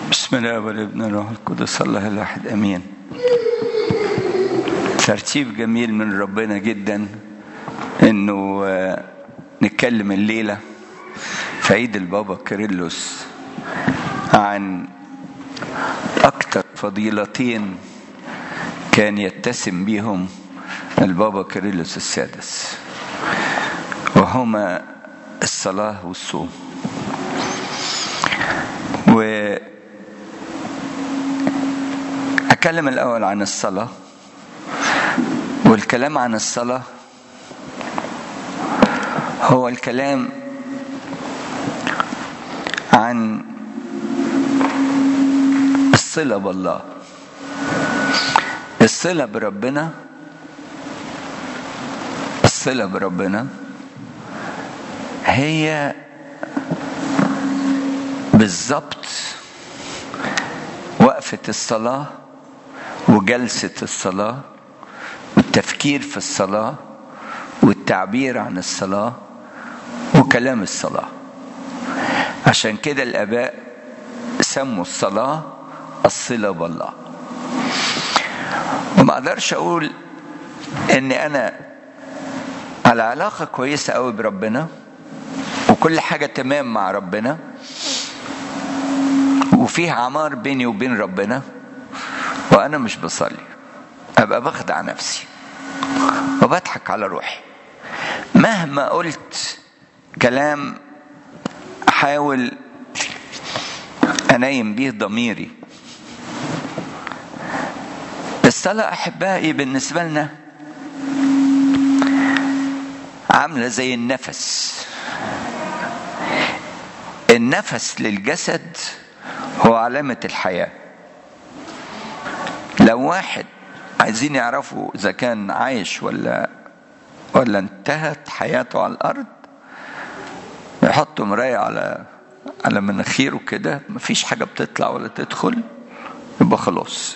بسم الله والابن الروح القدس الله الواحد امين ترتيب جميل من ربنا جدا انه نتكلم الليله في عيد البابا كيرلس عن اكثر فضيلتين كان يتسم بهم البابا كيرلس السادس وهما الصلاه والصوم و أتكلم الأول عن الصلاة والكلام عن الصلاة هو الكلام عن الصلة بالله الصلة بربنا الصلة بربنا هي بالظبط وقفة الصلاة وجلسة الصلاة والتفكير في الصلاة والتعبير عن الصلاة وكلام الصلاة عشان كده الآباء سموا الصلاة الصلة بالله وما أقدرش أقول إن أنا على علاقة كويسة أوي بربنا وكل حاجة تمام مع ربنا وفيه عمار بيني وبين ربنا وانا مش بصلي ابقى بخدع نفسي وبضحك على روحي مهما قلت كلام احاول انايم بيه ضميري الصلاة أحبائي بالنسبة لنا عاملة زي النفس النفس للجسد هو علامة الحياة لو واحد عايزين يعرفوا إذا كان عايش ولا ولا انتهت حياته على الأرض يحطوا مراية على على مناخيره كده مفيش حاجة بتطلع ولا تدخل يبقى خلاص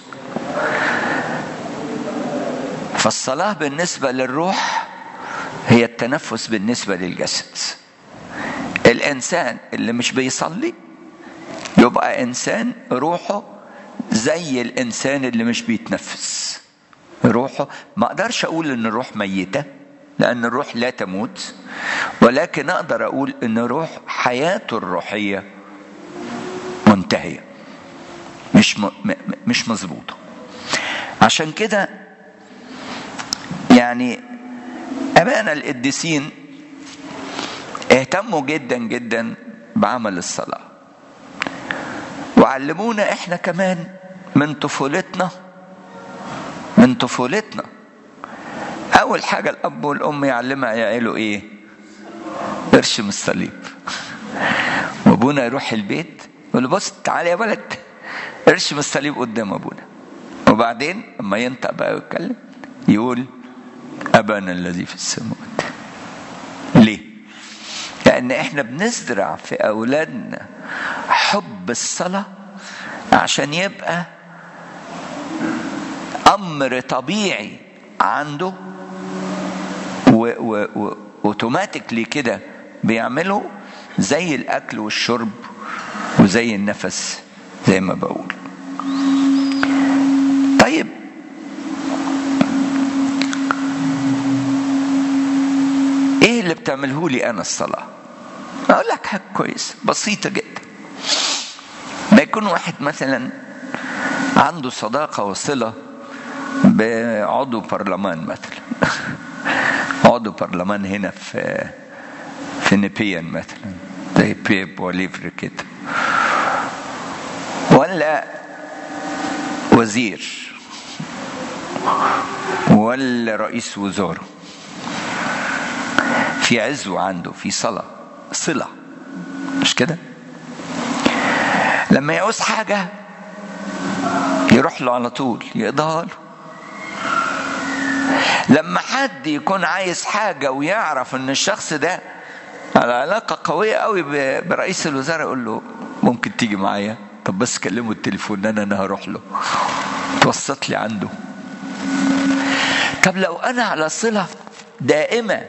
فالصلاة بالنسبة للروح هي التنفس بالنسبة للجسد الإنسان اللي مش بيصلي يبقى إنسان روحه زي الإنسان اللي مش بيتنفس روحه ما أقدرش أقول إن الروح ميتة لأن الروح لا تموت ولكن أقدر أقول إن الروح حياته الروحية منتهية مش م... مش مظبوطة عشان كده يعني أبانا القديسين اهتموا جدا جدا بعمل الصلاه وعلمونا احنا كمان من طفولتنا من طفولتنا اول حاجه الاب والام يعلمها عياله ايه ارشم الصليب وابونا يروح البيت يقول له بص تعالى يا ولد ارشم الصليب قدام ابونا وبعدين اما ينطق بقى ويتكلم يقول ابانا الذي في السماوات ليه لان احنا بنزرع في اولادنا حب الصلاه عشان يبقى امر طبيعي عنده واوتوماتيكلي كده بيعمله زي الاكل والشرب وزي النفس زي ما بقول طيب ايه اللي بتعمله لي انا الصلاه اقول لك حاجه كويسه بسيطه جدا ما يكون واحد مثلا عنده صداقه وصله بعضو برلمان مثلا عضو برلمان هنا في في نيبيان مثلا زي بيب وليفر كده ولا وزير ولا رئيس وزراء في عزو عنده في صلاة صلة مش كده لما يعوز حاجة يروح له على طول يقضيها له لما حد يكون عايز حاجة ويعرف ان الشخص ده على علاقة قوية قوي برئيس الوزراء يقول له ممكن تيجي معايا طب بس كلمه التليفون انا انا هروح له توسط لي عنده طب لو انا على صلة دائمة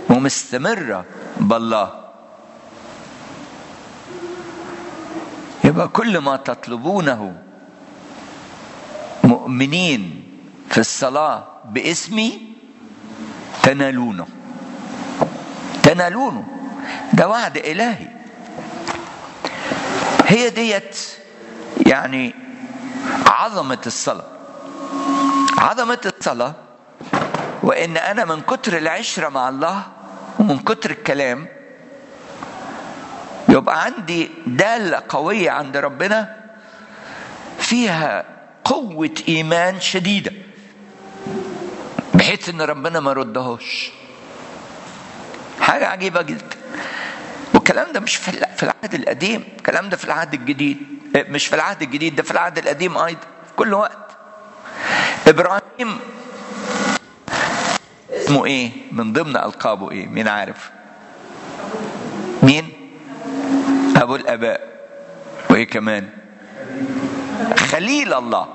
ومستمرة بالله يبقى كل ما تطلبونه مؤمنين في الصلاة باسمي تنالونه تنالونه ده وعد إلهي هي ديت يعني عظمة الصلاة عظمة الصلاة وإن أنا من كتر العشرة مع الله ومن كتر الكلام يبقى عندي دالة قوية عند ربنا فيها قوة إيمان شديدة بحيث إن ربنا ما ردهوش حاجة عجيبة جدا والكلام ده مش في العهد القديم الكلام ده في العهد الجديد مش في العهد الجديد ده في العهد القديم أيضا في كل وقت إبراهيم اسمه إيه من ضمن ألقابه إيه مين عارف مين أبو الآباء وإيه كمان خليل الله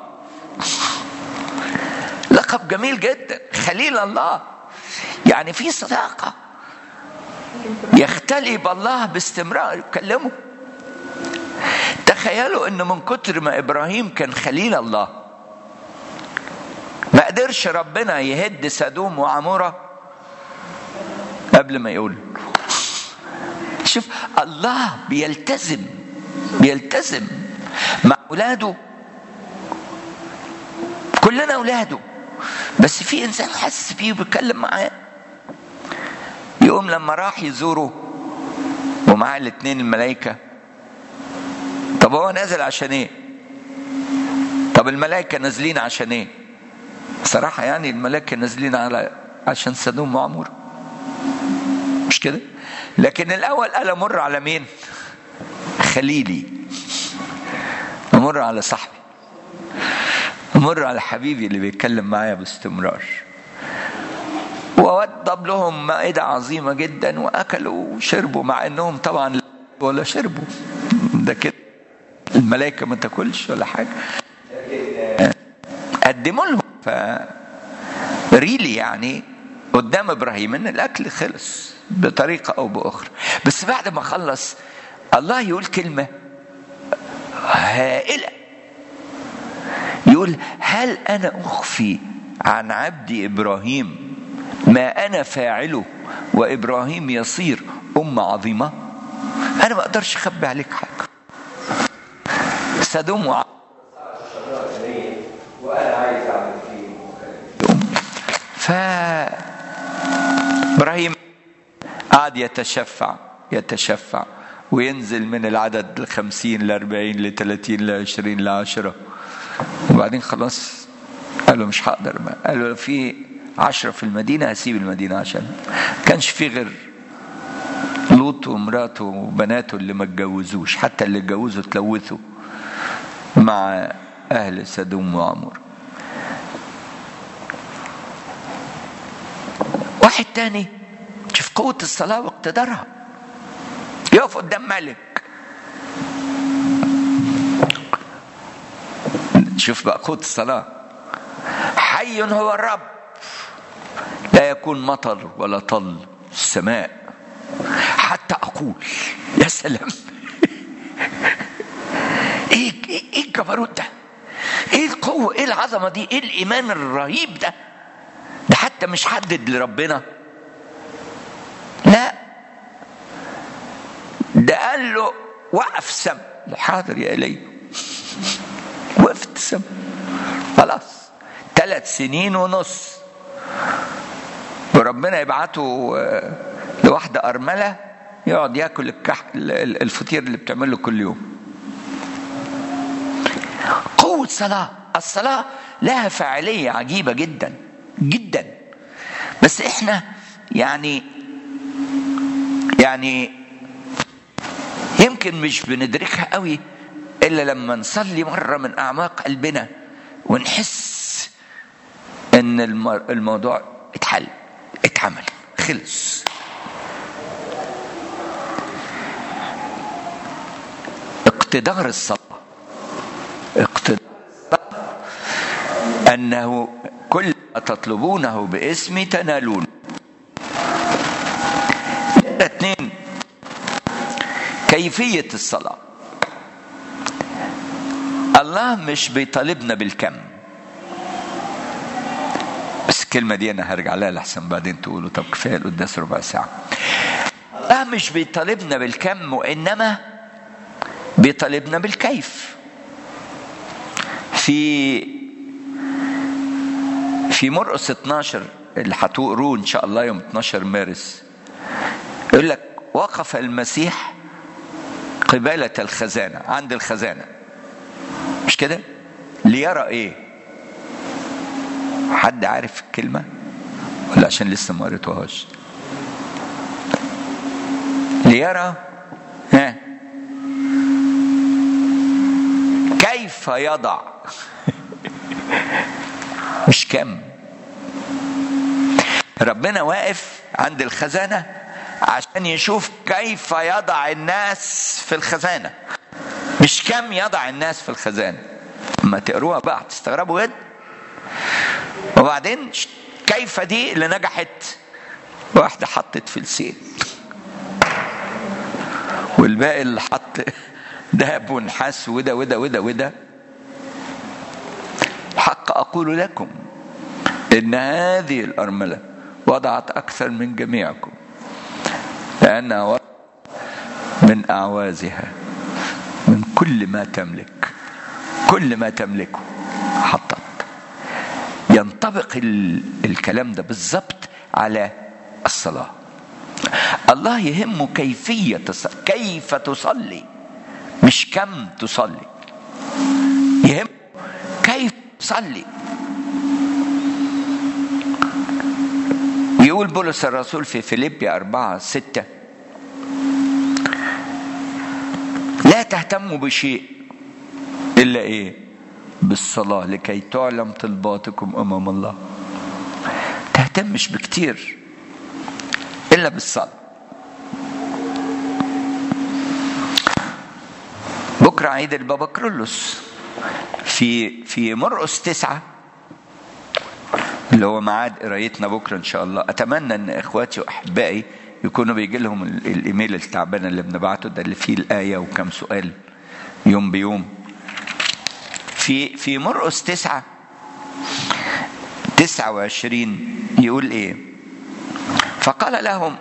لقب جميل جدا خليل الله يعني في صداقه يختلي بالله باستمرار يكلمه تخيلوا ان من كتر ما ابراهيم كان خليل الله ما قدرش ربنا يهد سدوم وعموره قبل ما يقول شوف الله بيلتزم بيلتزم مع اولاده كلنا اولاده بس في انسان حس بيه وبيتكلم معاه يقوم لما راح يزوره ومعاه الاثنين الملائكة طب هو نازل عشان ايه طب الملائكة نازلين عشان ايه صراحة يعني الملائكة نازلين على عشان سدوم وعمور مش كده لكن الأول قال أمر على مين خليلي أمر على صاحبي أمر على حبيبي اللي بيتكلم معايا باستمرار ووضب لهم مائدة عظيمة جدا وأكلوا وشربوا مع أنهم طبعا ولا شربوا ده كده الملائكة ما تاكلش ولا حاجة قدموا لهم ف ريلي يعني قدام ابراهيم ان الاكل خلص بطريقه او باخرى بس بعد ما خلص الله يقول كلمه هائله يقول هل انا اخفي عن عبدي ابراهيم ما انا فاعله وابراهيم يصير امه عظيمه انا ما اقدرش اخبي عليك حاجه سدوم وع... وانا عايز اعمل فيه ف ابراهيم قعد يتشفع يتشفع وينزل من العدد الخمسين لأربعين لثلاثين لعشرين لعشرة وبعدين خلاص قال له مش هقدر ما قال له في عشرة في المدينة هسيب المدينة عشان كانش في غير لوط ومراته وبناته اللي ما اتجوزوش حتى اللي اتجوزوا اتلوثوا مع أهل سدوم وعمور واحد تاني شوف قوة الصلاة واقتدارها يقف قدام ملك شوف بقى قوة الصلاة حي هو الرب لا يكون مطر ولا طل في السماء حتى أقول يا سلام ايه ايه الجبروت ده؟ ايه القوة؟ ايه العظمة دي؟ ايه الإيمان الرهيب ده؟ ده حتى مش حدد لربنا لا ده قال له وقف سم حاضر يا إلي وقفت سم خلاص ثلاث سنين ونص وربنا يبعته لواحدة أرملة يقعد ياكل الكح الفطير اللي بتعمله كل يوم قوة صلاة الصلاة لها فاعلية عجيبة جدا جدا بس احنا يعني يعني يمكن مش بندركها قوي الا لما نصلي مره من اعماق قلبنا ونحس ان الموضوع اتحل اتعمل خلص اقتدار الصلاه اقتدار انه كل ما تطلبونه باسمي تنالون اثنين كيفية الصلاة الله مش بيطالبنا بالكم بس الكلمة دي أنا هرجع لها لحسن بعدين تقولوا طب كفاية القداس ربع ساعة الله مش بيطالبنا بالكم وإنما بيطالبنا بالكيف في في مرقس 12 اللي هتقروه ان شاء الله يوم 12 مارس يقول لك وقف المسيح قبالة الخزانة عند الخزانة مش كده ليرى ايه حد عارف الكلمة ولا عشان لسه ما قريتوهاش ليرى ها كيف يضع مش كم ربنا واقف عند الخزانة عشان يشوف كيف يضع الناس في الخزانة مش كم يضع الناس في الخزانة اما تقروها بقى هتستغربوا جدا وبعدين كيف دي اللي نجحت واحدة حطت فلسين والباقي اللي حط ذهب ونحاس وده وده وده وده حق أقول لكم إن هذه الأرملة وضعت أكثر من جميعكم لأنها وضعت من أعوازها من كل ما تملك كل ما تملكه حطت ينطبق الكلام ده بالظبط على الصلاة الله يهمه كيفية كيف تصلي مش كم تصلي يهم كيف تصلي ويقول بولس الرسول في فيليبي أربعة ستة لا تهتموا بشيء إلا إيه بالصلاة لكي تعلم طلباتكم أمام الله تهتمش بكتير إلا بالصلاة بكرة عيد البابا كرولوس في في مرقس تسعة اللي هو ميعاد قرايتنا بكرة إن شاء الله أتمنى إن إخواتي وأحبائي يكونوا بيجي لهم الإيميل التعبان اللي بنبعته ده اللي فيه الآية وكم سؤال يوم بيوم في في مرقس تسعة تسعة وعشرين يقول إيه فقال لهم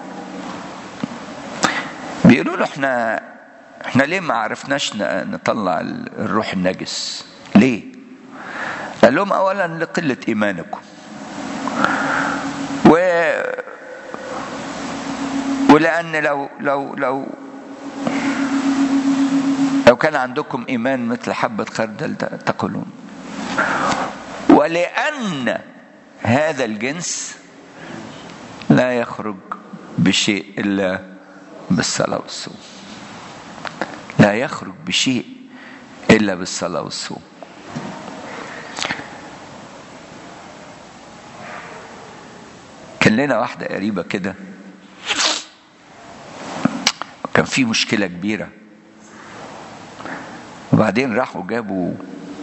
بيقولوا له احنا احنا ليه ما عرفناش نطلع الروح النجس ليه قال لهم اولا لقله ايمانكم و ولان لو لو لو لو كان عندكم ايمان مثل حبه خردل تقولون ولان هذا الجنس لا يخرج بشيء الا بالصلاه والصوم لا يخرج بشيء الا بالصلاه والصوم كان لنا واحده قريبه كده كان في مشكله كبيره وبعدين راحوا جابوا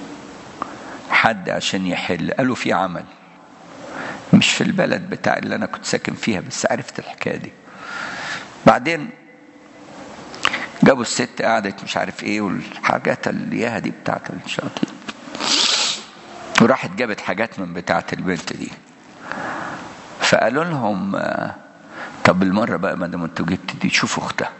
حد عشان يحل قالوا في عمل مش في البلد بتاع اللي انا كنت ساكن فيها بس عرفت الحكايه دي بعدين جابوا الست قعدت مش عارف ايه والحاجات اللي دي بتاعت الشاطئ وراحت جابت حاجات من بتاعت البنت دي فقالوا لهم طب بالمره بقى ما دام انتوا جبت دي شوفوا اختها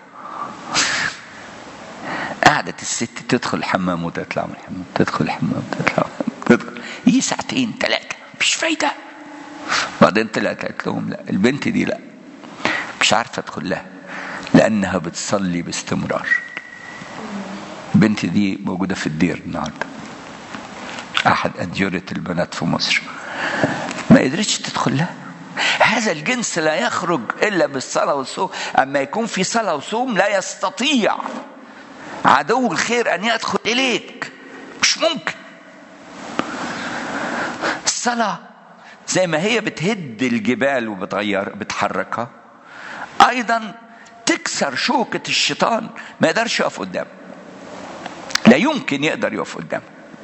قعدت الست تدخل الحمام وتطلع من الحمام تدخل الحمام تطلع تدخل يجي ساعتين ثلاثه مفيش فايده بعدين طلعت قالت لهم لا البنت دي لا مش عارفه ادخل لها لانها بتصلي باستمرار البنت دي موجوده في الدير النهارده احد اديره البنات في مصر ما قدرتش تدخل لها هذا الجنس لا يخرج الا بالصلاه والصوم اما يكون في صلاه وصوم لا يستطيع عدو الخير ان يدخل اليك مش ممكن الصلاه زي ما هي بتهد الجبال وبتغير بتحركها ايضا تكسر شوكة الشيطان ما يقدرش يقف قدام لا يمكن يقدر يقف قدام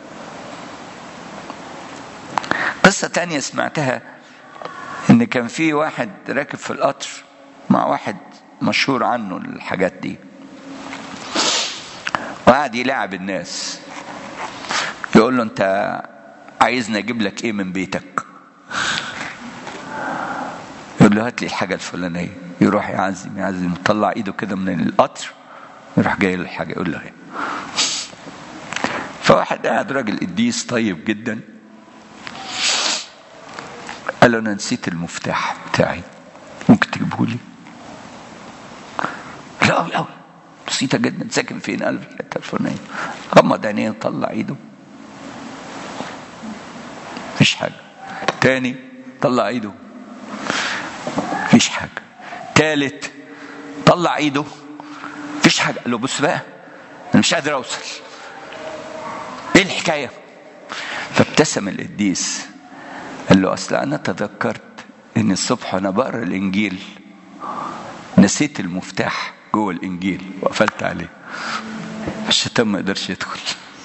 قصة تانية سمعتها ان كان في واحد راكب في القطر مع واحد مشهور عنه الحاجات دي وقعد يلعب الناس يقول له انت عايزني اجيب لك ايه من بيتك يقول له هات لي الحاجه الفلانيه يروح يعزم يعزم يطلع ايده كده من القطر يروح جاي له الحاجه يقول له هي فواحد قاعد راجل قديس طيب جدا قال له انا نسيت المفتاح بتاعي ممكن تجيبه لي لا قوي قوي بسيطة جدا ساكن فين قال في الحتة الفلانية غمض عينيه وطلع ايده مفيش حاجة تاني طلع ايده مفيش حاجة تالت طلع ايده مفيش حاجة قال له بص بقى انا مش قادر اوصل ايه الحكاية فابتسم القديس قال له اصل انا تذكرت ان الصبح وانا بقرا الانجيل نسيت المفتاح جوه الانجيل وقفلت عليه الشيطان ما يقدرش يدخل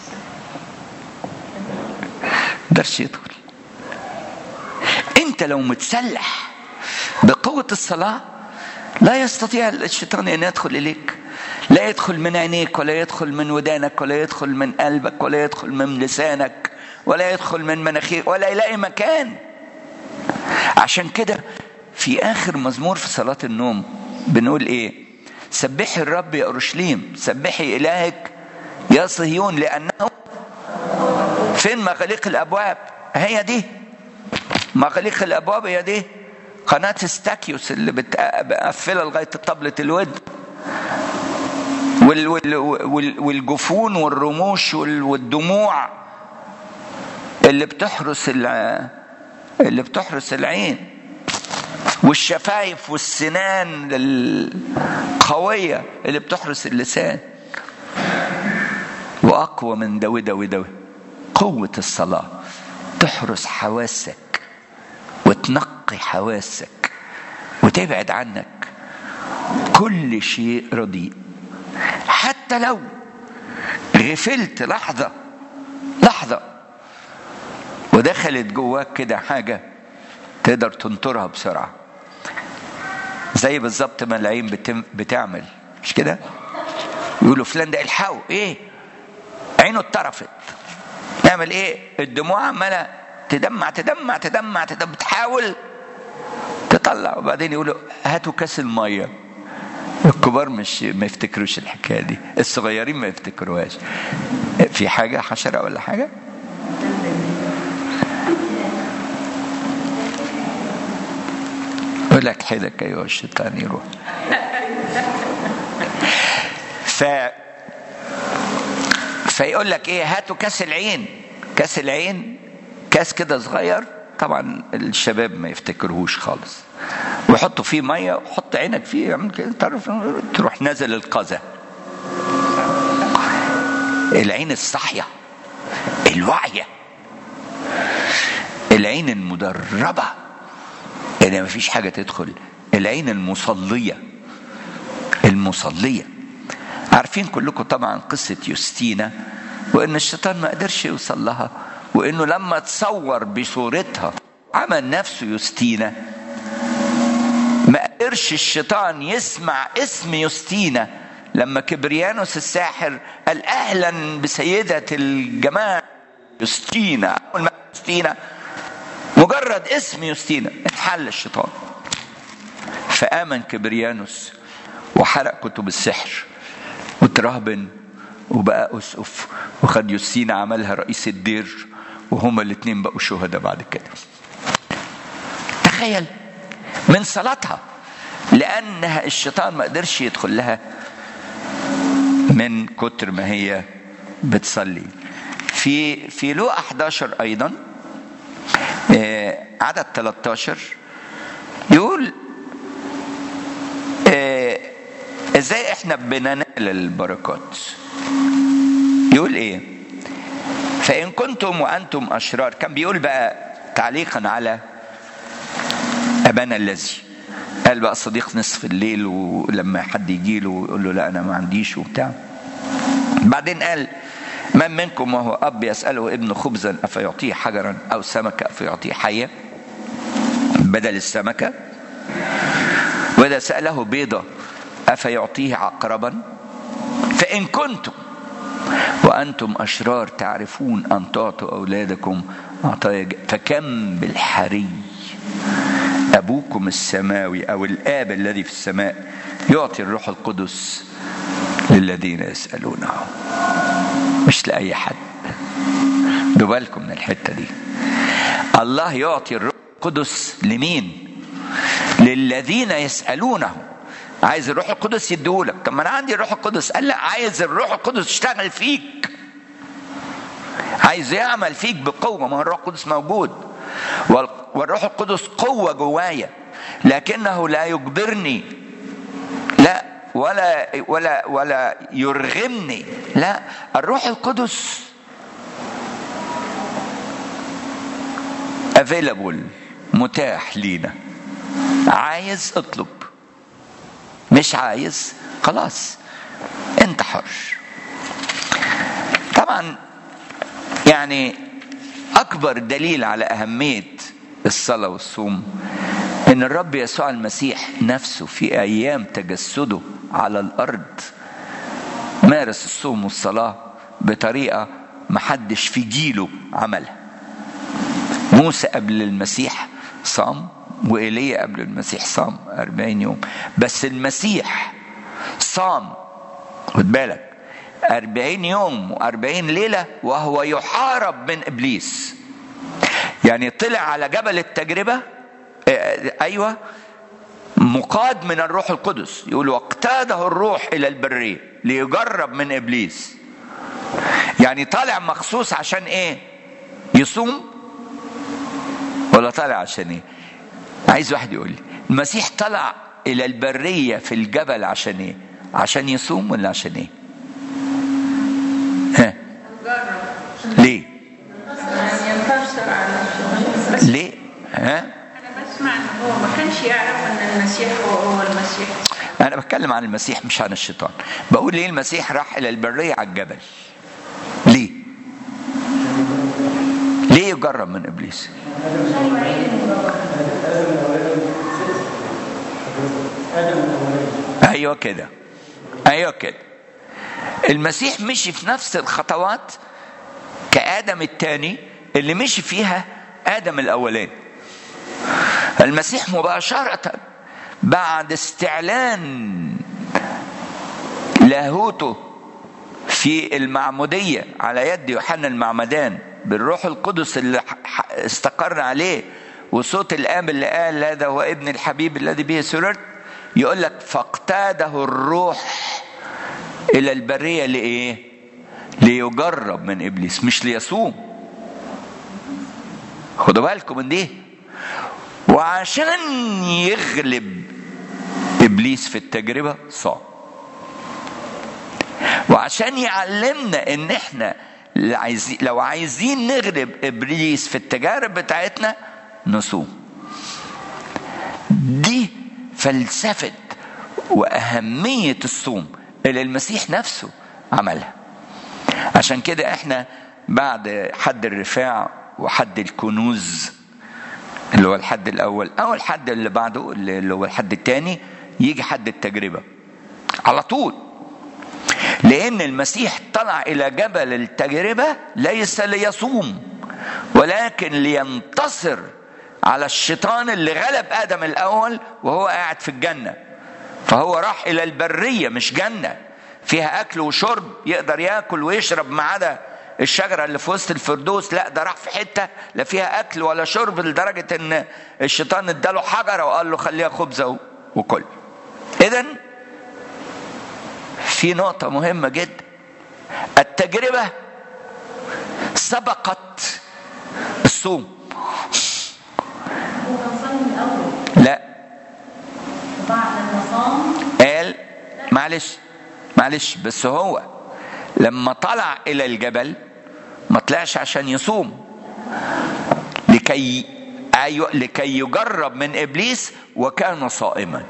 ما يقدرش يدخل انت لو متسلح بقوة الصلاة لا يستطيع الشيطان ان يدخل اليك لا يدخل من عينيك ولا يدخل من ودانك ولا يدخل من قلبك ولا يدخل من لسانك ولا يدخل من مناخيرك ولا يلاقي مكان عشان كده في اخر مزمور في صلاة النوم بنقول ايه سبحي الرب يا اورشليم سبحي الهك يا صهيون لانه فين مغاليق الابواب هي دي مغاليق الابواب هي دي قناة ستاكيوس اللي بتقفلها لغاية طبلة الود وال وال وال والجفون والرموش والدموع اللي بتحرس اللي بتحرس العين والشفايف والسنان القوية اللي بتحرس اللسان وأقوى من ده وده وده قوة الصلاة تحرس حواسك وتنقي حواسك وتبعد عنك كل شيء رديء حتى لو غفلت لحظة لحظة ودخلت جواك كده حاجة تقدر تنطرها بسرعة زي بالظبط ما العين بتم بتعمل مش كده يقولوا فلان ده الحقه ايه عينه اتطرفت نعمل ايه الدموع عماله تدمع تدمع تدمع تدمع بتحاول تطلع وبعدين يقولوا هاتوا كاس الميه الكبار مش ما يفتكروش الحكايه دي الصغيرين ما يفتكروهاش في حاجه حشره ولا حاجه يقول لك حيلك ايها الشيطان يروح ف فيقول لك ايه هاتوا كاس العين كاس العين كاس كده صغير طبعا الشباب ما يفتكرهوش خالص ويحطوا فيه ميه وحط عينك فيه يعمل كده تعرف تروح نازل القذى العين الصاحيه الواعيه العين المدربه اللي ما فيش حاجه تدخل العين المصليه المصليه عارفين كلكم طبعا قصه يوستينا وان الشيطان ما قدرش يوصل لها وانه لما تصور بصورتها عمل نفسه يوستينا ما قدرش الشيطان يسمع اسم يوستينا لما كبريانوس الساحر قال اهلا بسيده الجمال يوستينا اول ما يوستينا مجرد اسم يوستينا انحل الشيطان فامن كبريانوس وحرق كتب السحر وترهبن وبقى اسقف وخد يوستينا عملها رئيس الدير وهما الاثنين بقوا شهداء بعد كده تخيل من صلاتها لانها الشيطان ما قدرش يدخل لها من كتر ما هي بتصلي في في لو 11 ايضا عدد 13 يقول ازاي احنا بننال البركات يقول ايه فان كنتم وانتم اشرار كان بيقول بقى تعليقا على ابانا الذي قال بقى صديق نصف الليل ولما حد يجي له ويقول له لا انا ما عنديش وبتاع بعدين قال من منكم وهو اب يساله ابنه خبزا افيعطيه حجرا او سمكه افيعطيه حيه بدل السمكه واذا ساله بيضه افيعطيه عقربا فان كنتم وأنتم أشرار تعرفون أن تعطوا أولادكم عطايا فكم بالحري أبوكم السماوي أو الآب الذي في السماء يعطي الروح القدس للذين يسألونه مش لأي حد دوا بالكم من الحتة دي الله يعطي الروح القدس لمين للذين يسألونه عايز الروح القدس يديهولك طب ما انا عندي الروح القدس قال لا عايز الروح القدس يشتغل فيك عايز يعمل فيك بقوه ما هو الروح القدس موجود والروح القدس قوه جوايا لكنه لا يجبرني لا ولا ولا ولا يرغمني لا الروح القدس افيلابل متاح لينا عايز اطلب مش عايز خلاص انت حر طبعا يعني اكبر دليل على اهميه الصلاه والصوم ان الرب يسوع المسيح نفسه في ايام تجسده على الارض مارس الصوم والصلاه بطريقه محدش في جيله عملها موسى قبل المسيح صام وإيليا قبل المسيح صام أربعين يوم بس المسيح صام خد بالك أربعين يوم وأربعين ليلة وهو يحارب من إبليس يعني طلع على جبل التجربة أيوة مقاد من الروح القدس يقول واقتاده الروح إلى البرية ليجرب من إبليس يعني طالع مخصوص عشان إيه يصوم ولا طالع عشان إيه عايز واحد يقول لي المسيح طلع الى البريه في الجبل عشان ايه عشان يصوم ولا عشان ايه ها ليه ليه ها انا بسمع ان هو ما كانش يعرف ان المسيح هو هو المسيح انا بتكلم عن المسيح مش عن الشيطان بقول ليه المسيح راح الى البريه على الجبل ليه ليه يجرب من ابليس ايوه كده ايوه كده المسيح مشي في نفس الخطوات كادم الثاني اللي مشي فيها ادم الاولاني المسيح مباشره بعد استعلان لاهوته في المعموديه على يد يوحنا المعمدان بالروح القدس اللي استقر عليه وصوت الاب اللي قال هذا هو ابن الحبيب الذي به سررت يقول لك فاقتاده الروح الى البريه لايه ليجرب من ابليس مش ليصوم خدوا بالكم من دي وعشان يغلب ابليس في التجربه صام وعشان يعلمنا ان احنا لو عايزين نغلب ابليس في التجارب بتاعتنا نصوم دي فلسفه واهميه الصوم اللي المسيح نفسه عملها عشان كده احنا بعد حد الرفاع وحد الكنوز اللي هو الحد الاول او الحد اللي بعده اللي هو الحد الثاني يجي حد التجربه على طول لان المسيح طلع الى جبل التجربه ليس ليصوم ولكن لينتصر على الشيطان اللي غلب ادم الاول وهو قاعد في الجنه فهو راح الى البريه مش جنه فيها اكل وشرب يقدر ياكل ويشرب ما عدا الشجره اللي في وسط الفردوس لا ده راح في حته لا فيها اكل ولا شرب لدرجه ان الشيطان اداله حجره وقال له خليها خبزه وكل اذا في نقطه مهمه جدا التجربه سبقت الصوم لا قال معلش معلش بس هو لما طلع الى الجبل ما طلعش عشان يصوم لكي أيوة لكي يجرب من ابليس وكان صائما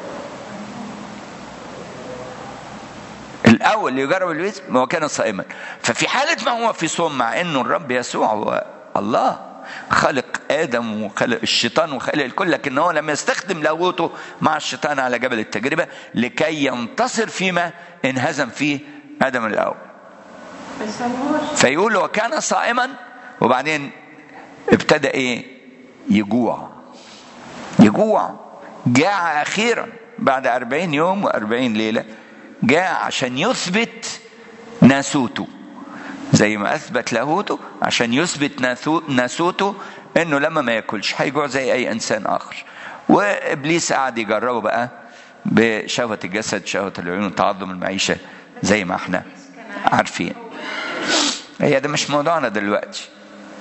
الاول يجرب ابليس ما هو كان صائما ففي حاله ما هو في صوم مع انه الرب يسوع هو الله خلق ادم وخلق الشيطان وخلق الكل لكن هو لم يستخدم لاهوته مع الشيطان على جبل التجربه لكي ينتصر فيما انهزم فيه ادم الاول بس هو فيقول وكان صائما وبعدين ابتدى ايه يجوع يجوع جاع اخيرا بعد أربعين يوم وأربعين ليلة جاع عشان يثبت ناسوته زي ما أثبت لاهوته عشان يثبت ناسو- ناسوته إنه لما ما ياكلش هيجوع زي أي إنسان آخر وإبليس قعد يجربه بقى بشهوة الجسد شهوة العيون تعظم المعيشة زي ما احنا عارفين هي ده مش موضوعنا دلوقتي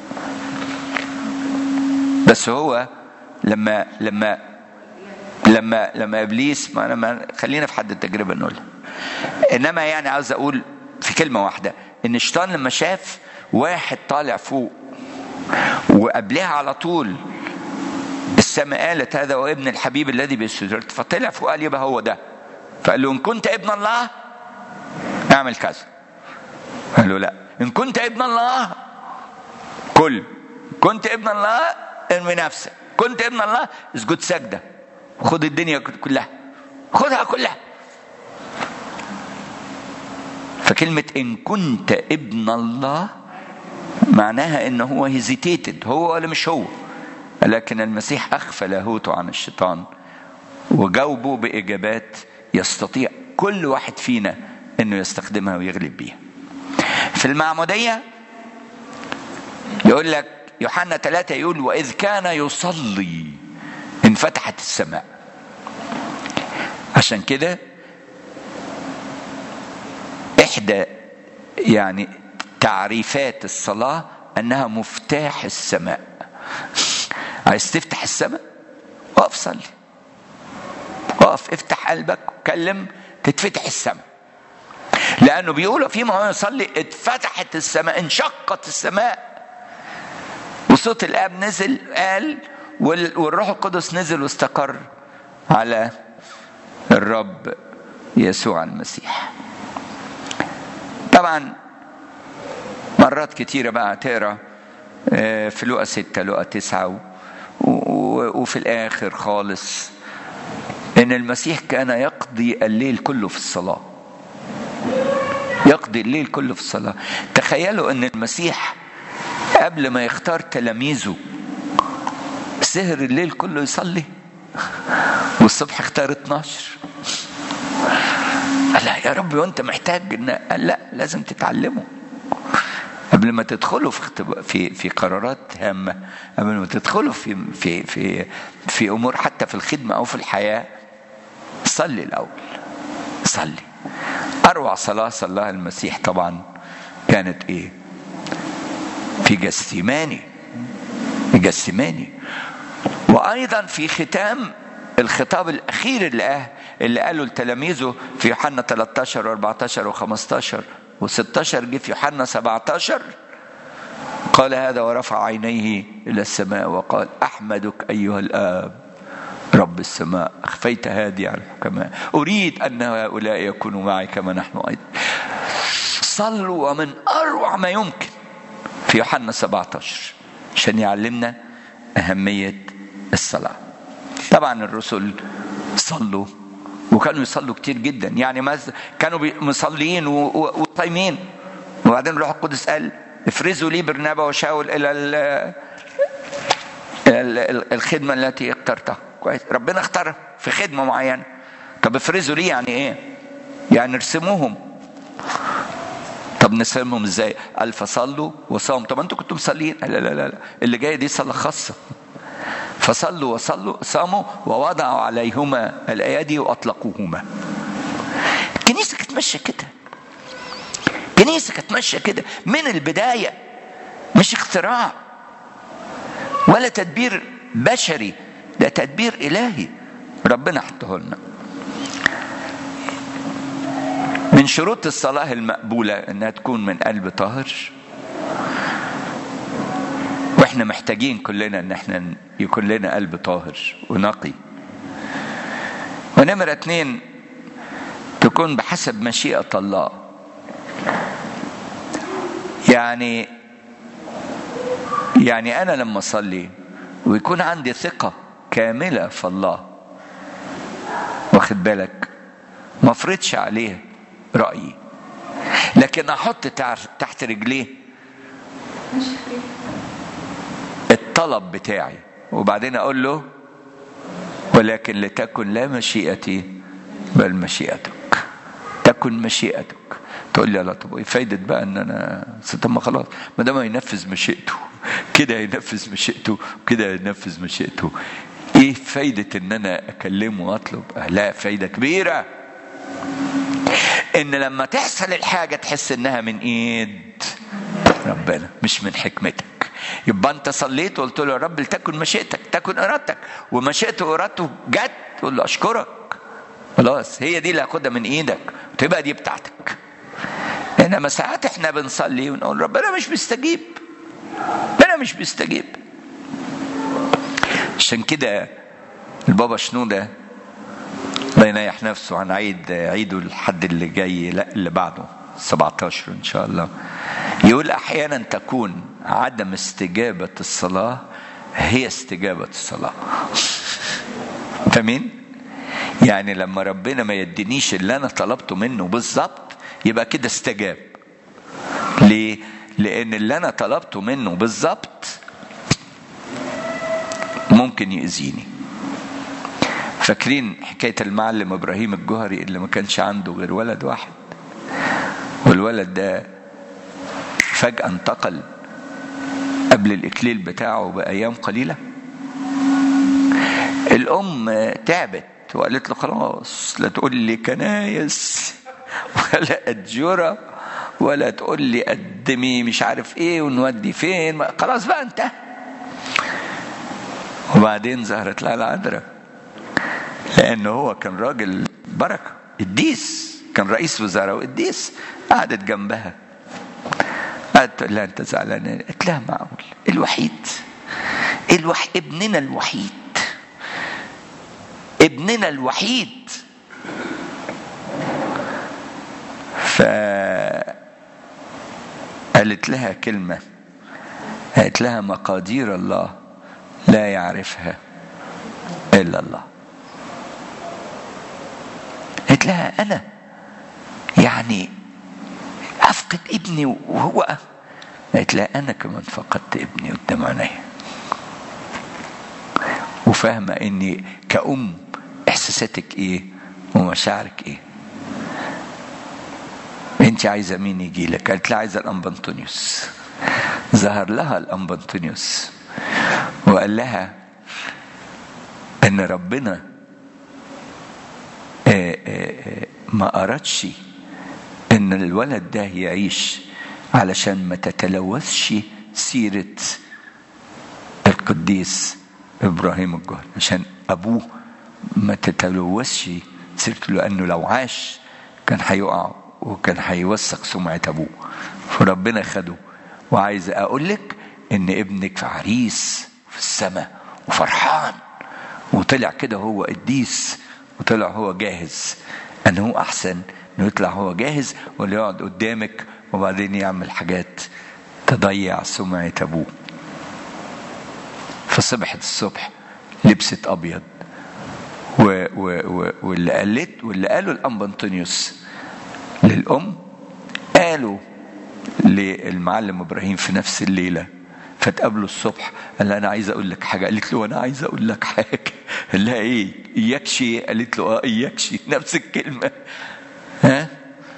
بس هو لما لما لما لما ابليس ما أنا ما خلينا في حد التجربه نقولها انما يعني عاوز اقول في كلمه واحده ان الشيطان لما شاف واحد طالع فوق وقبلها على طول السماء قالت هذا هو ابن الحبيب الذي بسجرت فطلع فوق قال يبقى هو ده فقال له ان كنت ابن الله اعمل كذا قال له لا ان كنت ابن الله كل كنت ابن الله ارمي نفسك كنت ابن الله اسجد سجده خد الدنيا كلها خدها كلها فكلمة إن كنت ابن الله معناها إن هو هيزيتيتد هو ولا مش هو لكن المسيح أخفى لاهوته عن الشيطان وجاوبه بإجابات يستطيع كل واحد فينا إنه يستخدمها ويغلب بيها في المعمودية يقول لك يوحنا ثلاثة يقول وإذ كان يصلي انفتحت السماء عشان كده إحدى يعني تعريفات الصلاة أنها مفتاح السماء عايز تفتح السماء وقف صلي وقف افتح قلبك وكلم تتفتح السماء لأنه بيقولوا فيما هو يصلي اتفتحت السماء انشقت السماء وصوت الآب نزل قال وال- والروح القدس نزل واستقر على الرب يسوع المسيح طبعا مرات كتيرة بقى تقرا آه، في لقا ستة لقا تسعة و- و- وفي الآخر خالص إن المسيح كان يقضي الليل كله في الصلاة يقضي الليل كله في الصلاة تخيلوا أن المسيح قبل ما يختار تلاميذه سهر الليل كله يصلي والصبح اختار 12 قال لا يا رب وانت محتاج ان قال لا لازم تتعلموا قبل ما تدخلوا في اختب... في في قرارات هامه قبل ما تدخلوا في في في في امور حتى في الخدمه او في الحياه صلي الاول صلي اروع صلاه صلاها المسيح طبعا كانت ايه في جسيماني في جسيماني وايضا في ختام الخطاب الاخير اللي قاه اللي قاله لتلاميذه في يوحنا 13 و14 و15 و16 جه في يوحنا 17 قال هذا ورفع عينيه الى السماء وقال احمدك ايها الاب رب السماء اخفيت هذه على الحكماء اريد ان هؤلاء يكونوا معي كما نحن ايضا صلوا ومن اروع ما يمكن في يوحنا 17 عشان يعلمنا اهميه الصلاه طبعا الرسل صلوا وكانوا يصلوا كتير جدا يعني مز... كانوا بي- مصليين و- و- وصايمين وبعدين الروح القدس قال افرزوا لي برنابا وشاول الى ال... ال- ال- الخدمه التي اخترتها كويس ربنا اختارها في خدمه معينه طب افرزوا لي يعني ايه يعني ارسموهم طب نسمهم ازاي قال فصلوا وصاموا طب انتوا كنتوا مصلين قال لا لا لا لا. اللي جايه دي صلاه خاصه فصلوا وصلوا صاموا ووضعوا عليهما الايادي واطلقوهما الكنيسه كانت ماشيه كده الكنيسه كانت ماشيه كده من البدايه مش اختراع ولا تدبير بشري ده تدبير الهي ربنا حطه لنا من شروط الصلاه المقبوله انها تكون من قلب طاهر واحنا محتاجين كلنا ان احنا يكون لنا قلب طاهر ونقي ونمرة اتنين تكون بحسب مشيئة الله يعني يعني انا لما اصلي ويكون عندي ثقة كاملة في الله واخد بالك ما افرضش عليه رأيي لكن احط تحت رجليه الطلب بتاعي وبعدين اقول له ولكن لتكن لا مشيئتي بل مشيئتك تكن مشيئتك تقول لي لا طب ايه فايدة بقى ان انا طب ما خلاص ما دام هينفذ مشيئته كده هينفذ مشيئته كده هينفذ مشيئته ايه فايدة ان انا اكلمه واطلب لا فايدة كبيرة ان لما تحصل الحاجة تحس انها من ايد ربنا مش من حكمتك يبقى انت صليت وقلت له يا رب لتكن مشيئتك تكن ارادتك ومشيئته وارادته جت تقول له اشكرك خلاص هي دي اللي هاخدها من ايدك وتبقى دي بتاعتك انما ساعات احنا بنصلي ونقول ربنا مش بيستجيب ربنا مش بيستجيب عشان كده البابا شنودة الله ينيح نفسه هنعيد عيده الحد اللي جاي لا اللي بعده 17 ان شاء الله يقول احيانا تكون عدم استجابه الصلاه هي استجابه الصلاه فاهمين يعني لما ربنا ما يدينيش اللي انا طلبته منه بالظبط يبقى كده استجاب ليه لان اللي انا طلبته منه بالظبط ممكن يأذيني فاكرين حكاية المعلم إبراهيم الجهري اللي ما كانش عنده غير ولد واحد والولد ده فجأة انتقل قبل الإكليل بتاعه بأيام قليلة الأم تعبت وقالت له خلاص لا تقول لي كنايس ولا أدجرة ولا تقول لي قدمي مش عارف ايه ونودي فين خلاص بقى انتهى وبعدين ظهرت لها العذراء لأنه هو كان راجل بركة قديس كان رئيس وزراء وقديس قعدت جنبها قالت لها انت زعلانه قالت لها معقول الوحيد الوح... ابننا الوحيد ابننا الوحيد ف قالت لها كلمة قالت لها مقادير الله لا يعرفها إلا الله قالت لها أنا يعني أفقد ابني وهو قالت لها أنا كمان فقدت ابني قدام عينيا وفاهمة إني كأم إحساساتك إيه ومشاعرك إيه انت عايزه مين يجي لك قالت لها عايزه الانبنطونيوس ظهر لها الانبنطونيوس وقال لها ان ربنا ما ارادش ان الولد ده يعيش علشان ما تتلوثش سيره القديس ابراهيم الجهري عشان ابوه ما تتلوثش سيرته لانه لو عاش كان هيقع وكان هيوثق سمعة أبوه فربنا خده وعايز أقول لك إن ابنك عريس في السماء وفرحان وطلع كده هو قديس وطلع هو جاهز أن هو أحسن إنه يطلع هو جاهز واللي يقعد قدامك وبعدين يعمل حاجات تضيع سمعة أبوه فصبحت الصبح لبست أبيض و و و واللي قالت واللي قاله الأنبنطونيوس للأم قالوا للمعلم إبراهيم في نفس الليلة فتقابله الصبح قال لها أنا عايز أقول لك حاجة قالت له أنا عايز أقول لك حاجة قال لها إيه إياكشي قالت له آه إياكشي نفس الكلمة ها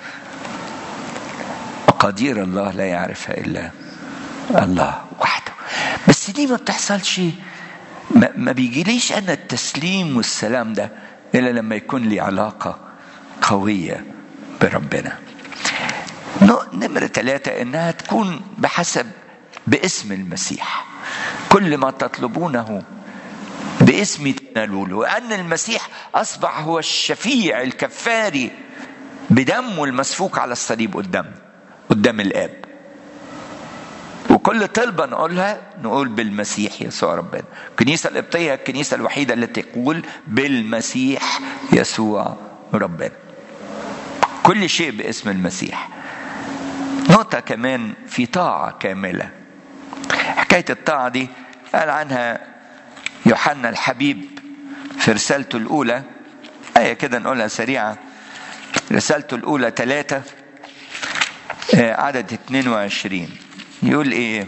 مقادير الله لا يعرفها إلا الله وحده بس دي ما بتحصلش ما, ما بيجيليش أنا التسليم والسلام ده إلا لما يكون لي علاقة قوية بربنا نمرة ثلاثة إنها تكون بحسب باسم المسيح كل ما تطلبونه باسمي تنالوه وأن المسيح أصبح هو الشفيع الكفاري بدمه المسفوك على الصليب قدام قدام الآب وكل طلبة نقولها نقول بالمسيح يسوع ربنا الكنيسة القبطية الكنيسة الوحيدة التي تقول بالمسيح يسوع ربنا كل شيء باسم المسيح نقطة كمان في طاعة كاملة حكاية الطاعة دي قال عنها يوحنا الحبيب في رسالته الأولى آية كده نقولها سريعة رسالته الأولى ثلاثة آه، عدد 22 يقول ايه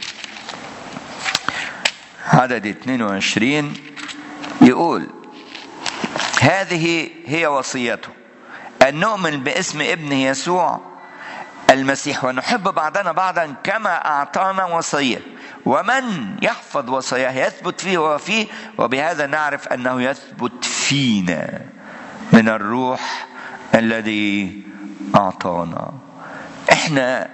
عدد 22 يقول هذه هي وصيته أن نؤمن باسم ابنه يسوع المسيح ونحب بعضنا بعضا كما أعطانا وصية ومن يحفظ وصاياه يثبت فيه وفيه وبهذا نعرف أنه يثبت فينا من الروح الذي أعطانا احنا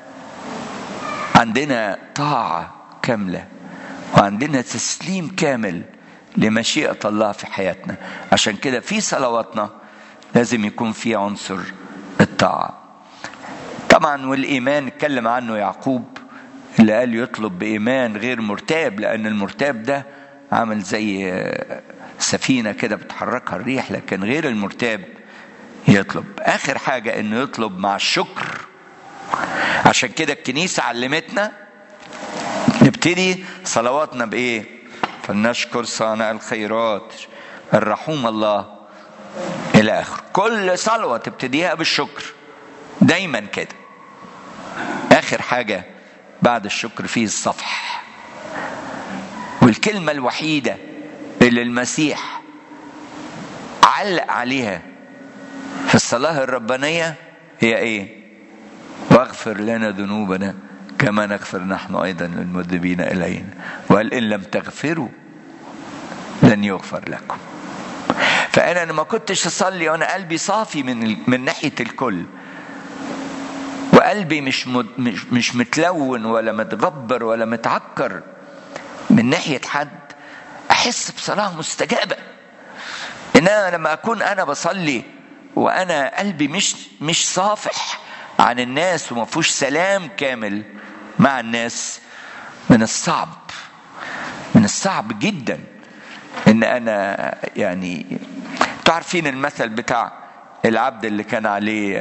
عندنا طاعة كاملة وعندنا تسليم كامل لمشيئة الله في حياتنا عشان كده في صلواتنا لازم يكون في عنصر الطاعة طبعا والإيمان اتكلم عنه يعقوب اللي قال يطلب بإيمان غير مرتاب لأن المرتاب ده عامل زي سفينة كده بتحركها الريح لكن غير المرتاب يطلب آخر حاجة إنه يطلب مع الشكر عشان كده الكنيسة علمتنا نبتدي صلواتنا بإيه؟ فلنشكر صانع الخيرات الرحوم الله إلى آخر كل صلوة تبتديها بالشكر دايما كده آخر حاجة بعد الشكر فيه الصفح والكلمة الوحيدة اللي المسيح علق عليها في الصلاة الربانية هي إيه؟ واغفر لنا ذنوبنا كما نغفر نحن أيضا للمذنبين إلينا وقال إن لم تغفروا لن يغفر لكم فأنا لما كنتش أصلي وأنا قلبي صافي من من ناحية الكل وقلبي مش مش مش متلون ولا متغبر ولا متعكر من ناحية حد أحس بصلاة مستجابة إن أنا لما أكون أنا بصلي وأنا قلبي مش مش صافح عن الناس وما فيهوش سلام كامل مع الناس من الصعب من الصعب جدا ان انا يعني تعرفين المثل بتاع العبد اللي كان عليه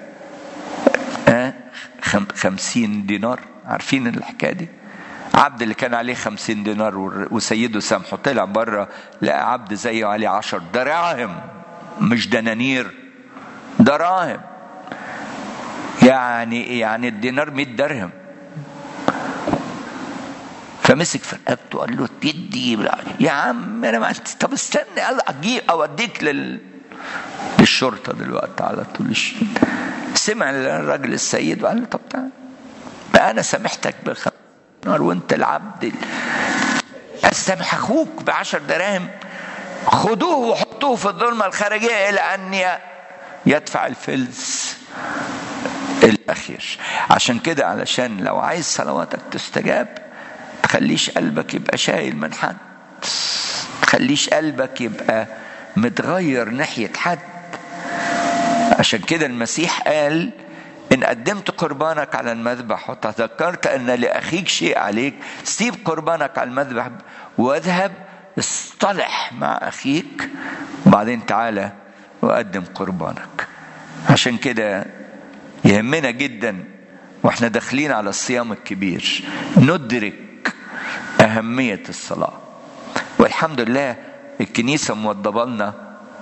آه خمسين دينار عارفين الحكاية دي عبد اللي كان عليه خمسين دينار وسيده سامحه طلع بره لقى عبد زيه عليه عشر دراهم مش دنانير دراهم يعني يعني الدينار 100 درهم فمسك في رقبته قال له تدي يا عم انا ما طب استنى اجيب اوديك لل للشرطه دلوقتي على طول الشيء سمع الراجل السيد وقال له طب تعال بقى انا سامحتك بخمس وانت العبد استمح اخوك بعشر دراهم خدوه وحطوه في الظلمه الخارجيه الى ان يدفع الفلس الاخير عشان كده علشان لو عايز صلواتك تستجاب تخليش قلبك يبقى شايل من حد تخليش قلبك يبقى متغير ناحية حد عشان كده المسيح قال إن قدمت قربانك على المذبح وتذكرت أن لأخيك شيء عليك سيب قربانك على المذبح واذهب اصطلح مع أخيك وبعدين تعالى وقدم قربانك عشان كده يهمنا جدا واحنا داخلين على الصيام الكبير ندرك أهمية الصلاة والحمد لله الكنيسة موضبة لنا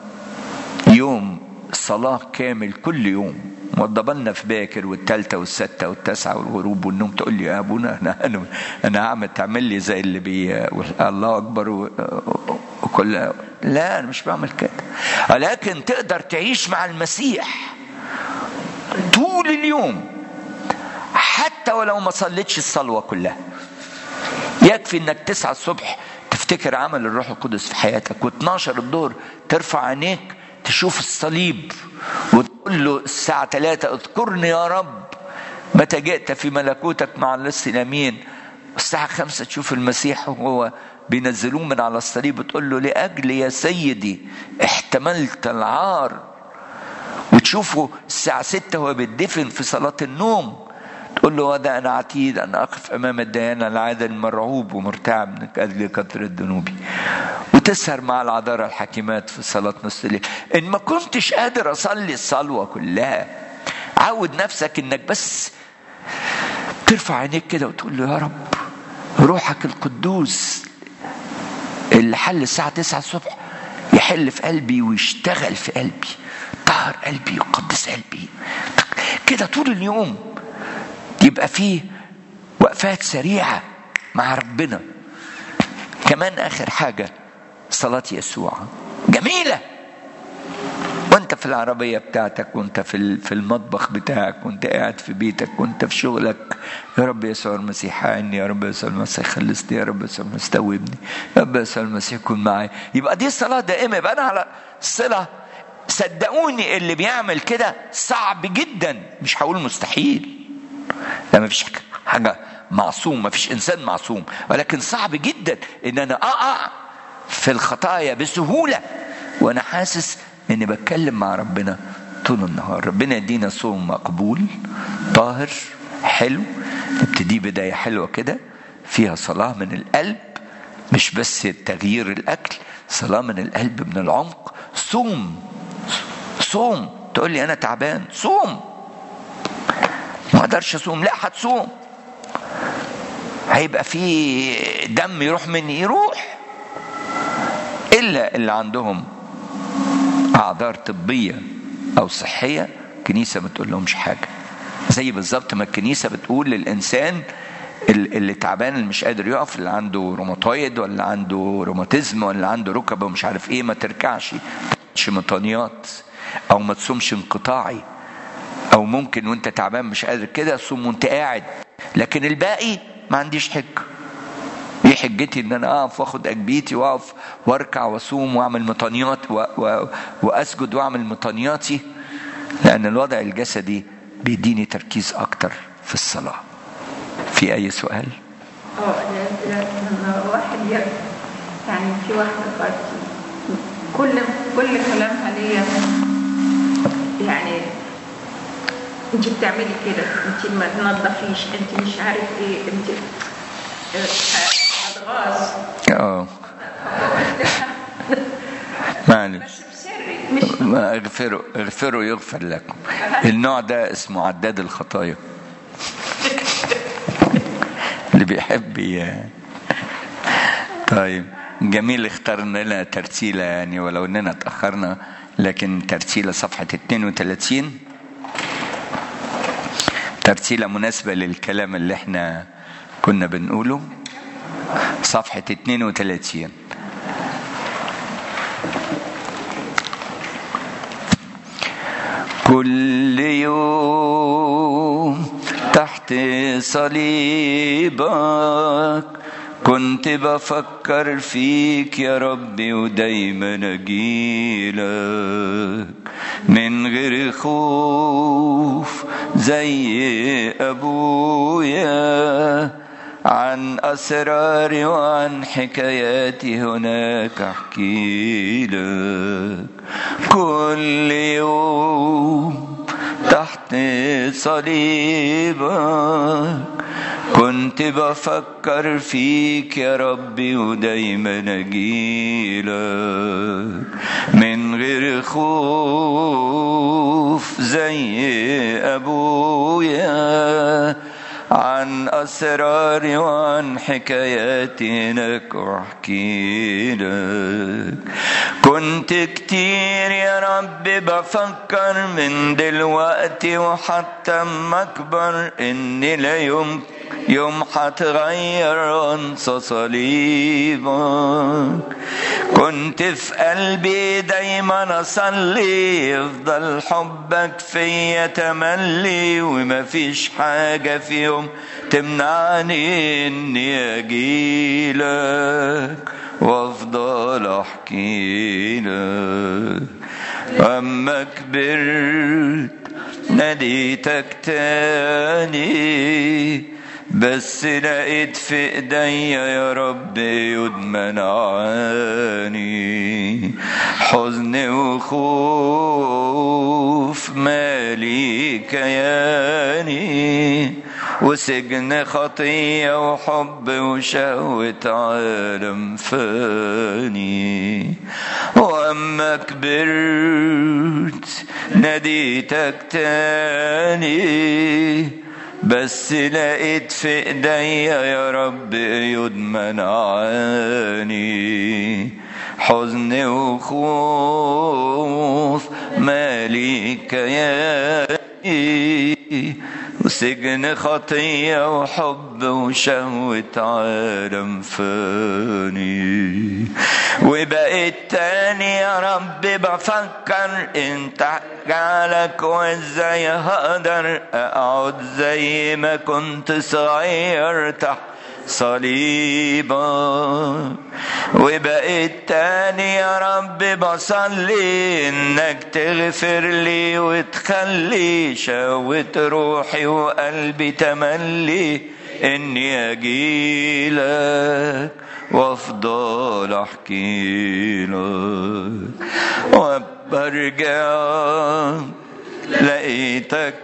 يوم صلاة كامل كل يوم موضبة لنا في باكر والتالتة والستة والتاسعة والغروب والنوم تقول لي يا أبونا أنا أنا أنا هعمل تعمل لي زي اللي بي الله أكبر وكل لا أنا مش بعمل كده ولكن تقدر تعيش مع المسيح طول اليوم حتى ولو ما صليتش الصلوة كلها يكفي انك تسعة الصبح تفتكر عمل الروح القدس في حياتك و12 الظهر ترفع عينيك تشوف الصليب وتقول له الساعة 3 اذكرني يا رب متى جئت في ملكوتك مع اللص اليمين الساعة خمسة تشوف المسيح وهو بينزلوه من على الصليب وتقول له لأجل يا سيدي احتملت العار وتشوفه الساعة ستة وهو بيدفن في صلاة النوم تقول له وده أنا عتيد أن أقف أمام الديانة العادل مرعوب ومرتعب من أجل كثرة ذنوبي وتسهر مع العذارى الحكيمات في صلاة نص الليل إن ما كنتش قادر أصلي الصلوة كلها عود نفسك إنك بس ترفع عينيك كده وتقول له يا رب روحك القدوس اللي حل الساعة 9 الصبح يحل في قلبي ويشتغل في قلبي طهر قلبي وقدس قلبي كده طول اليوم يبقى فيه وقفات سريعة مع ربنا كمان آخر حاجة صلاة يسوع جميلة وانت في العربية بتاعتك وانت في في المطبخ بتاعك وانت قاعد في بيتك وانت في شغلك يا رب يسوع المسيح عيني يا رب يسوع المسيح خلصني يا رب يسوع المسيح توبني يا رب يسوع المسيح يكون معي يبقى دي صلاة دائمة يبقى أنا على صلة صدقوني اللي بيعمل كده صعب جدا مش هقول مستحيل لا ما فيش حاجة معصوم ما فيش إنسان معصوم ولكن صعب جدا إن أنا أقع في الخطايا بسهولة وأنا حاسس إني بتكلم مع ربنا طول النهار ربنا يدينا صوم مقبول طاهر حلو نبتدي بداية حلوة كده فيها صلاة من القلب مش بس تغيير الأكل صلاة من القلب من العمق صوم صوم تقول لي أنا تعبان صوم ما أقدرش أصوم لا هتصوم هيبقى في دم يروح مني يروح إلا اللي عندهم أعذار طبية أو صحية الكنيسة ما تقول لهمش حاجة زي بالظبط ما الكنيسة بتقول للإنسان اللي تعبان اللي مش قادر يقف اللي عنده روماتويد ولا عنده روماتيزم ولا عنده ركبه ومش عارف ايه ما تركعش مش مطانيات او ما تصومش انقطاعي او ممكن وانت تعبان مش قادر كده تصوم وانت قاعد لكن الباقي ما عنديش حجه ايه حجتي ان انا اقف واخد اجبيتي واقف واركع واصوم واعمل مطانيات و... و... واسجد واعمل مطانياتي لان الوضع الجسدي بيديني تركيز اكتر في الصلاه في اي سؤال اه لما واحد ير- يعني في واحدة قالت كل كل كلامها ليا يعني انت بتعملي كده انت ما تنظفيش انت مش عارف ايه انت آه، اتغاظ اه معلش بس بسري مش ما اغفروا اغفروا يغفر لكم النوع ده اسمه عداد الخطايا اللي بيحب ي- طيب جميل اخترنا لنا ترتيلة يعني ولو اننا اتأخرنا لكن ترتيلة صفحة 32 ترتيلة مناسبة للكلام اللي احنا كنا بنقوله صفحة 32 كل يوم تحت صليبك كنت بفكر فيك يا ربي ودايما اجيلك من غير خوف زي ابويا عن أسراري وعن حكاياتي هناك أحكي لك كل يوم تحت صليبك كنت بفكر فيك يا ربي ودايما اجيلك من غير خوف زي ابويا عن أسراري وعن حكاياتي هناك أحكي لك كنت كتير يا رب بفكر من دلوقتي وحتى ما أكبر إني لا يوم يوم حتغير وانسى صليبك كنت في قلبي دايما اصلي يفضل حبك فيا تملي وما فيش حاجة في يوم تمنعني اني اجيلك وافضل احكي لك اما كبرت ناديتك تاني بس لقيت في ايديا يا رب يد منعاني حزن وخوف مالي كياني وسجن خطية وحب وشهوة عالم فاني وأما كبرت ناديتك تاني بس لقيت في ايديا يا رب ايد منعاني حزن وخوف مالي كياني وسجن خطية وحب وشهوة عالم فاني وبقيت تاني يا رب بفكر انت جعلك وازاي هقدر اقعد زي ما كنت صغير تحت صليبا وبقيت تاني يا رب بصلي انك تغفر لي وتخلي شهوة روحي وقلبي تملي اني اجيلك وافضل احكي لك وبرجع لقيتك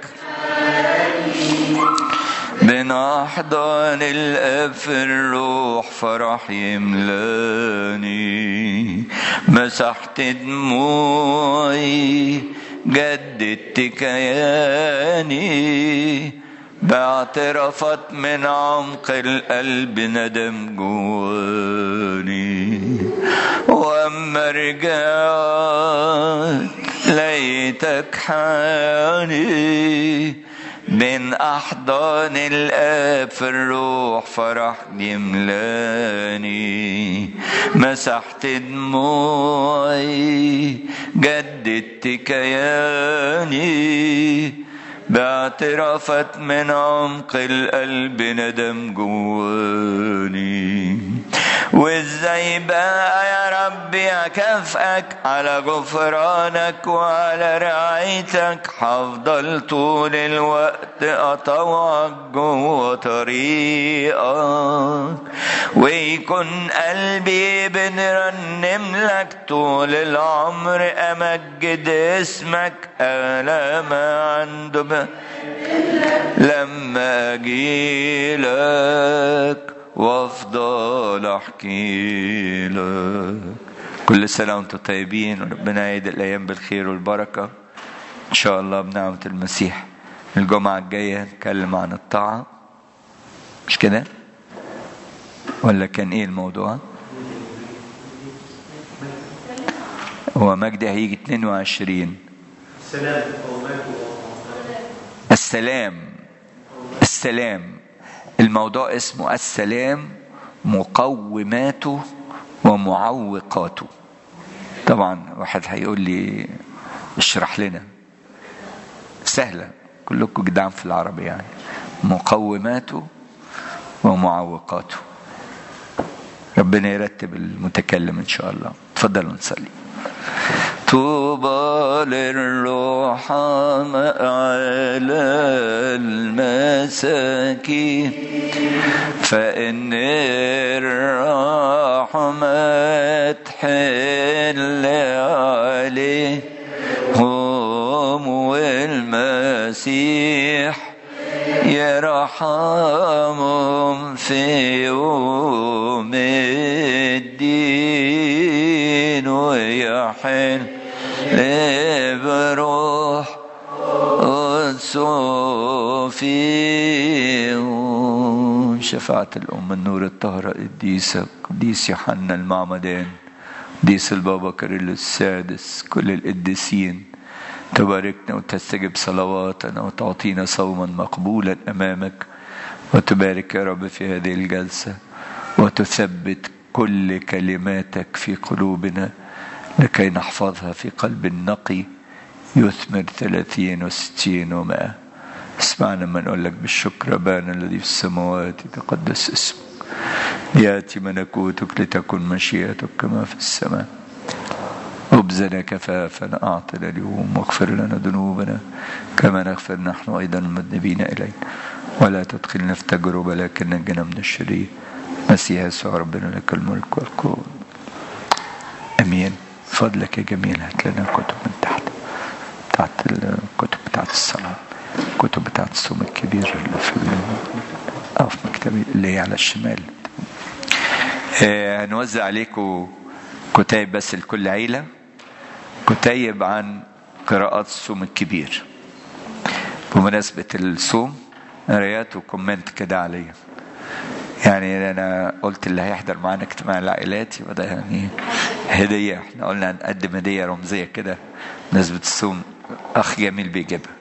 من أحضان الأب في الروح فرح يملاني مسحت دموعي جددت كياني باعترافات من عمق القلب ندم جواني واما رجعت لقيتك حاني من أحضان الآب في الروح فرح يملاني مسحت دموعي جددت كياني باعترافات من عمق القلب ندم جواني وازاي بقى يا ربي اكافئك على غفرانك وعلى رعايتك هفضل طول الوقت اطوعك جوه طريقك ويكون قلبي بنرنم لك طول العمر امجد اسمك انا ما عنده ب... لما اجيلك وافضل احكي لك كل سنه وانتم طيبين وربنا يعيد الايام بالخير والبركه ان شاء الله بنعمه المسيح الجمعه الجايه نتكلم عن الطاعه مش كده ولا كان ايه الموضوع هو مجدي هيجي 22 السلام السلام السلام الموضوع اسمه السلام مقوماته ومعوقاته طبعا واحد هيقول لي اشرح لنا سهلة كلكم جدعان في العربي يعني مقوماته ومعوقاته ربنا يرتب المتكلم ان شاء الله تفضلوا نصلي طوبى للرحماء على المساكين فإن الرحمة تحل عليهم والمسيح يرحمهم في يوم الدين ويحل بروح صوفي شفاعة الأم النور الطاهرة القديسة قديس يوحنا المعمدان قديس البابا كاريل السادس كل القديسين تباركنا وتستجب صلواتنا وتعطينا صوما مقبولا أمامك وتبارك يا رب في هذه الجلسة وتثبت كل كلماتك في قلوبنا لكي نحفظها في قلب نقي يثمر ثلاثين وستين ومائة اسمعنا ما نقول لك بالشكر أبانا الذي في السماوات يتقدس اسمك يأتي ملكوتك لتكن مشيئتك كما في السماء خبزنا كفافا أعطنا اليوم واغفر لنا ذنوبنا كما نغفر نحن أيضا المذنبين إلينا ولا تدخلنا في تجربة لكن نجنا من الشرير مسيح يسوع ربنا لك الملك والقوة أمين فضلك يا جميل هات لنا كتب من تحت بتاعت الكتب بتاعت الصلاة الكتب بتاعت الصوم الكبير اللي في أو في مكتبي اللي هي على الشمال آه، هنوزع عليكم كتيب بس لكل عيلة كتيب عن قراءات الصوم الكبير بمناسبة الصوم قريات وكومنت كده عليا يعني انا قلت اللي هيحضر معانا اجتماع العائلات يبقى ده يعني هديه احنا قلنا هنقدم هديه رمزيه كده بمناسبه الصوم اخ جميل بيجيبها